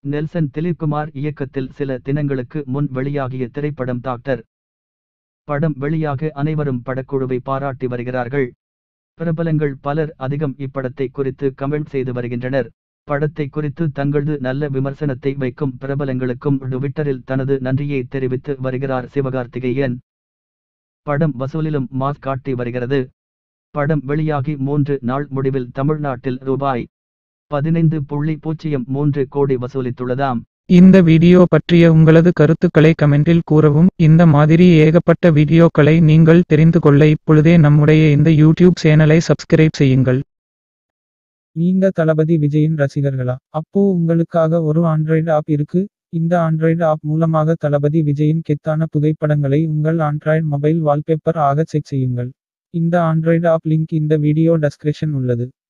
Nelson Dilipkumar இயக்கத்தில் சில தினங்களுக்கு முன் வெளியாகிய திரைப்படம் டாக்டர் படம் வெளியாக அனைவரும் படக்குழுவை பாராட்டி வருகிறார்கள் பிரபலங்கள் பலர் அதிகம் இப்படத்தை குறித்து கமெண்ட் செய்து வருகின்றனர் படத்தை குறித்து தங்களது நல்ல விமர்சனத்தை வைக்கும் பிரபலங்களுக்கும் ட்விட்டரில் தனது நன்றியை தெரிவித்து வருகிறார் சிவகார்த்திகேயன் படம் வசூலிலும் மாஸ் காட்டி வருகிறது படம் வெளியாகி மூன்று நாள் முடிவில் தமிழ்நாட்டில் ரூபாய் பதினைந்து புள்ளி பூஜ்ஜியம் மூன்று கோடி வசூலித்துள்ளதாம் இந்த வீடியோ பற்றிய உங்களது கருத்துக்களை கமெண்டில் கூறவும் இந்த மாதிரி ஏகப்பட்ட வீடியோக்களை நீங்கள் தெரிந்து கொள்ள இப்பொழுதே நம்முடைய இந்த யூடியூப் சேனலை சப்ஸ்கிரைப் செய்யுங்கள் நீங்க தளபதி விஜயின் ரசிகர்களா அப்போ உங்களுக்காக ஒரு ஆண்ட்ராய்டு ஆப் இருக்கு இந்த ஆண்ட்ராய்டு ஆப் மூலமாக தளபதி விஜயின் கெத்தான புகைப்படங்களை உங்கள் ஆண்ட்ராய்டு மொபைல் வால்பேப்பர் ஆக செக் செய்யுங்கள் இந்த ஆண்ட்ராய்டு ஆப் லிங்க் இந்த வீடியோ டெஸ்கிரிப்ஷன் உள்ளது